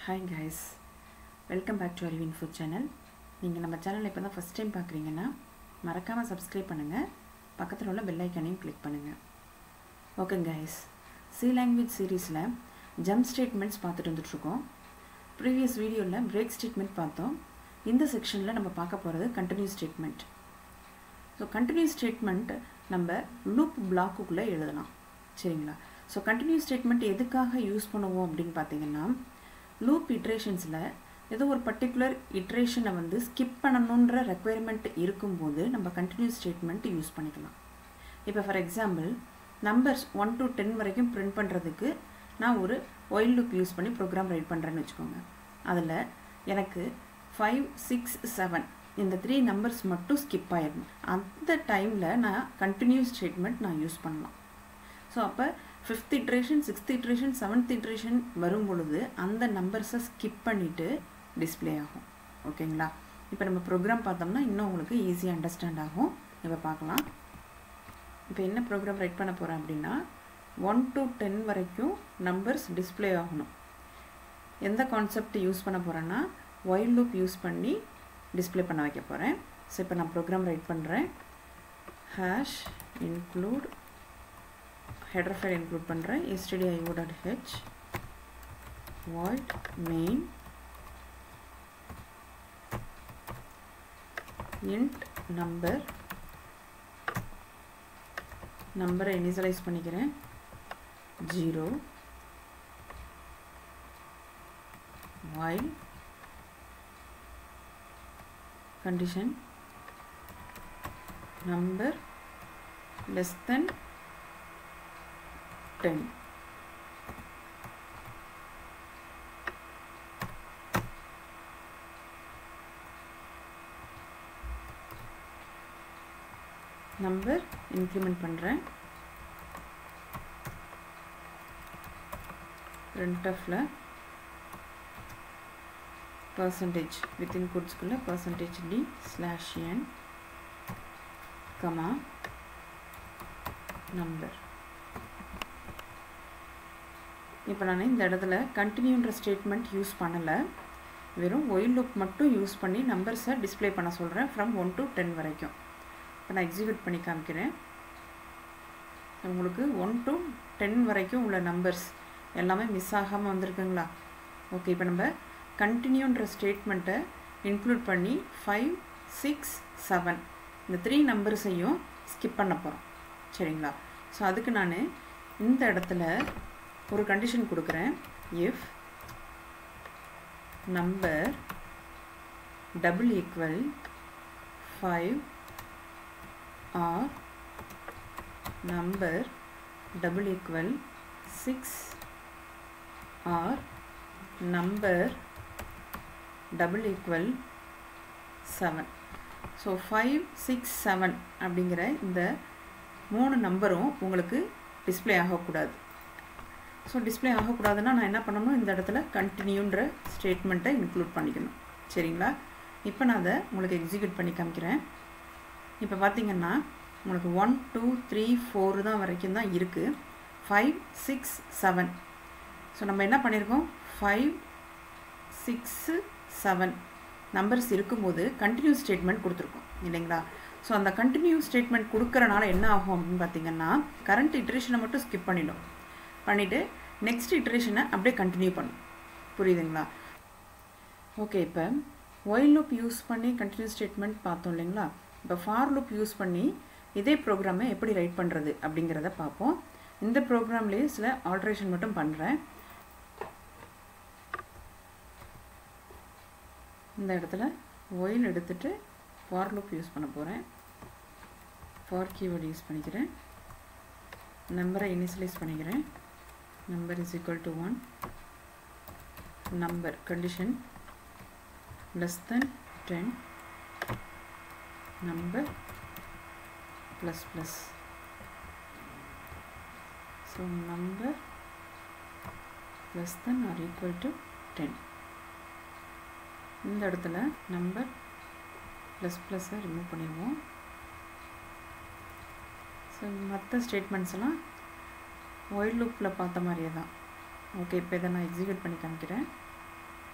hi guys welcome back to அறிவின் food channel நீங்கள் நம்ம சேனலை இப்போ தான் ஃபஸ்ட் டைம் பார்க்குறீங்கன்னா மறக்காமல் சப்ஸ்கிரைப் பண்ணுங்கள் பக்கத்தில் உள்ள பெல் ஐக்கானையும் கிளிக் பண்ணுங்கள் ஓகே கைஸ் சி லாங்குவேஜ் சீரீஸில் ஜம்ப் ஸ்டேட்மெண்ட்ஸ் பார்த்துட்டு வந்துட்டுருக்கோம் ப்ரீவியஸ் வீடியோவில் பிரேக் ஸ்டேட்மெண்ட் பார்த்தோம் இந்த செக்ஷனில் நம்ம பார்க்க போகிறது continues statement so continues statement நம்ம லூப் பிளாக்குக்குள்ளே எழுதலாம் சரிங்களா ஸோ கண்டினியூஸ் ஸ்டேட்மெண்ட் எதுக்காக யூஸ் பண்ணுவோம் அப்படின்னு பார்த்தீங்கன்னா லூப் இட்ரேஷன்ஸில் ஏதோ ஒரு பர்டிகுலர் இட்ரேஷனை வந்து ஸ்கிப் பண்ணணுன்ற ரெக்குயர்மெண்ட் இருக்கும்போது நம்ம கண்டினியூஸ் ஸ்டேட்மெண்ட் யூஸ் பண்ணிக்கலாம் இப்போ for example numbers one to ten வரைக்கும் பிரிண்ட் பண்ணுறதுக்கு நான் ஒரு ஒயில் லூப் யூஸ் பண்ணி ப்ரோக்ராம் ரைட் பண்ணுறேன்னு வச்சுக்கோங்க அதில் எனக்கு ஃபைவ் சிக்ஸ் செவன் இந்த த்ரீ நம்பர்ஸ் மட்டும் ஸ்கிப் ஆயிடணும் அந்த டைமில் நான் கண்டினியூஸ் ஸ்டேட்மெண்ட் நான் யூஸ் பண்ணலாம் ஸோ அப்போ fifth iteration sixth iteration seventh iteration வரும் பொழுது அந்த நம்பர்ஸை ஸ்கிப் பண்ணிவிட்டு டிஸ்பிளே ஆகும் ஓகேங்களா இப்போ நம்ம ப்ரோக்ராம் பார்த்தோம்னா இன்னும் உங்களுக்கு ஈஸியாக அண்டர்ஸ்டாண்ட் ஆகும் இப்போ பார்க்கலாம் இப்போ என்ன ப்ரோக்ராம் ரைட் பண்ண போகிறேன் அப்படின்னா ஒன் டு டென் வரைக்கும் நம்பர்ஸ் டிஸ்பிளே ஆகணும் எந்த கான்செப்ட் யூஸ் பண்ண போகிறேன்னா ஒயில் லூப் யூஸ் பண்ணி டிஸ்பிளே பண்ண வைக்க போகிறேன் ஸோ இப்போ நான் ப்ரோக்ராம் ரைட் பண்ணுறேன் hash include header file include பண்ணுறேன் stdio.h void main int number நம்பரை இனிஷியலைஸ் பண்ணிக்கிறேன் zero while condition number less than 10 number increment பண்ணுறேன் printfல பர்சன்டேஜ் வித்தின் கோட்ஸ்குள்ளே percentage d slash n comma number இப்போ நான் இந்த இடத்துல கண்டினியூன்ற ஸ்டேட்மெண்ட் யூஸ் பண்ணலை வெறும் ஒயில் லுக் மட்டும் யூஸ் பண்ணி நம்பர்ஸை டிஸ்பிளே பண்ண சொல்கிறேன் ஃப்ரம் ஒன் டு டென் வரைக்கும் இப்போ நான் எக்ஸிக்யூட் பண்ணி காமிக்கிறேன் உங்களுக்கு ஒன் டு டென் வரைக்கும் உள்ள நம்பர்ஸ் எல்லாமே மிஸ் ஆகாமல் வந்திருக்குங்களா ஓகே இப்போ நம்ம கண்டினியூன்ற ஸ்டேட்மெண்ட்டை இன்க்ளூட் பண்ணி ஃபைவ் சிக்ஸ் செவன் இந்த த்ரீ நம்பர்ஸையும் ஸ்கிப் பண்ண போகிறோம் சரிங்களா ஸோ அதுக்கு நான் இந்த இடத்துல ஒரு கண்டிஷன் கொடுக்குறேன் if number double equal five or number double equal six or number double equal seven so five six seven அப்படிங்கிற இந்த மூணு நம்பரும் உங்களுக்கு டிஸ்பிளே ஆகக்கூடாது ஸோ டிஸ்பிளே ஆகக்கூடாதுன்னா நான் என்ன பண்ணணும் இந்த இடத்துல கண்டினியூன்ற ஸ்டேட்மெண்ட்டை இன்க்ளூட் பண்ணிக்கணும் சரிங்களா இப்போ நான் அதை உங்களுக்கு எக்ஸிக்யூட் பண்ணி காமிக்கிறேன் இப்போ பார்த்தீங்கன்னா உங்களுக்கு ஒன் டூ த்ரீ ஃபோர் தான் வரைக்கும் தான் இருக்குது ஃபைவ் சிக்ஸ் செவன் ஸோ நம்ம என்ன பண்ணியிருக்கோம் ஃபைவ் சிக்ஸு செவன் நம்பர்ஸ் இருக்கும்போது கண்டினியூ ஸ்டேட்மெண்ட் கொடுத்துருக்கோம் இல்லைங்களா ஸோ அந்த கண்டினியூ ஸ்டேட்மெண்ட் கொடுக்குறனால என்ன ஆகும் அப்படின்னு பார்த்தீங்கன்னா கரண்ட் இட்ரேஷனை மட்டும் ஸ்கிப் பண்ணிடும் பண்ணிவிட்டு நெக்ஸ்ட் இட்ரேஷனை அப்படியே கண்டினியூ பண்ணும் புரியுதுங்களா ஓகே இப்போ ஒயில் லூப் யூஸ் பண்ணி கண்டினியூ ஸ்டேட்மெண்ட் பார்த்தோம் இல்லைங்களா இப்போ ஃபார் லூப் யூஸ் பண்ணி இதே ப்ரோக்ராமை எப்படி ரைட் பண்ணுறது அப்படிங்கிறத பார்ப்போம் இந்த ப்ரோக்ராம்லேயே சில ஆல்ட்ரேஷன் மட்டும் பண்ணுறேன் இந்த இடத்துல ஒயில் எடுத்துகிட்டு ஃபார் லூப் யூஸ் பண்ண போகிறேன் ஃபார் கீவேர்டு யூஸ் பண்ணிக்கிறேன் நம்பரை இனிஷியலைஸ் பண்ணிக்கிறேன் number is equal to 1 number condition less than 10 number plus plus so number less than or equal to 10 இந்த இடத்துல நம்பர் ப்ளஸ் ப்ளஸ்ஸை ரிமூவ் பண்ணிடுவோம் ஸோ மற்ற ஸ்டேட்மெண்ட்ஸ் எல்லாம் ஒயில் லூப்பில் பார்த்த மாதிரியே தான் ஓகே இப்போ இதை நான் எக்ஸிக்யூட் பண்ணி காமிக்கிறேன்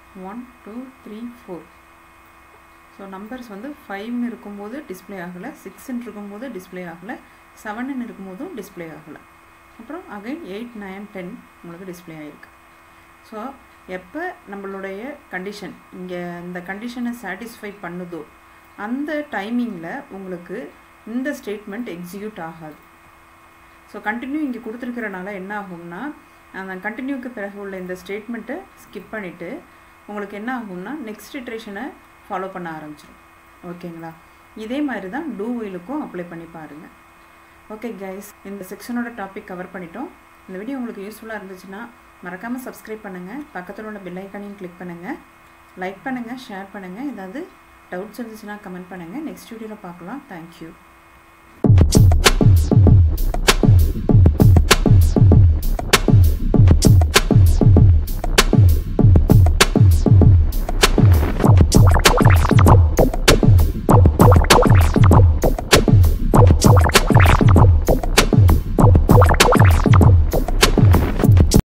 one two three four so numbers வந்து ஃபைவ்னு இருக்கும்போது டிஸ்பிளே ஆகலை சிக்ஸ்ன்னு இருக்கும்போது டிஸ்பிளே ஆகலை செவன்னு இருக்கும்போதும் டிஸ்பிளே ஆகலை அப்புறம் அகைன் எயிட் நைன் டென் உங்களுக்கு டிஸ்பிளே ஆகிருக்கு ஸோ எப்போ நம்மளுடைய கண்டிஷன் இங்கே இந்த கண்டிஷனை சாட்டிஸ்ஃபை பண்ணுதோ அந்த டைமிங்கில் உங்களுக்கு இந்த ஸ்டேட்மெண்ட் எக்ஸிக்யூட் ஆகாது ஸோ கண்டினியூ இங்கே கொடுத்துருக்கிறனால என்ன ஆகும்னா அந்த கண்டினியூக்கு பிறகு உள்ள இந்த ஸ்டேட்மெண்ட்டை ஸ்கிப் பண்ணிவிட்டு உங்களுக்கு என்ன ஆகும்னா நெக்ஸ்ட் இட்ரேஷனை ஃபாலோ பண்ண ஆரம்பிச்சிடும் ஓகேங்களா இதே மாதிரி தான் டூ ஒயிலுக்கும் அப்ளை பண்ணி பாருங்கள் ஓகே கைஸ் இந்த செக்ஷனோட டாபிக் கவர் பண்ணிட்டோம் இந்த வீடியோ உங்களுக்கு யூஸ்ஃபுல்லாக இருந்துச்சுன்னா மறக்காமல் சப்ஸ்கிரைப் பண்ணுங்கள் பக்கத்தில் உள்ள பெல் ஐக்கானையும் கிளிக் பண்ணுங்கள் லைக் பண்ணுங்கள் ஷேர் பண்ணுங்கள் ஏதாவது டவுட்ஸ் இருந்துச்சுன்னா கமெண்ட் பண்ணுங்கள் நெக்ஸ்ட் வீடியோவில் பார்க்கலாம் தேங்க்யூ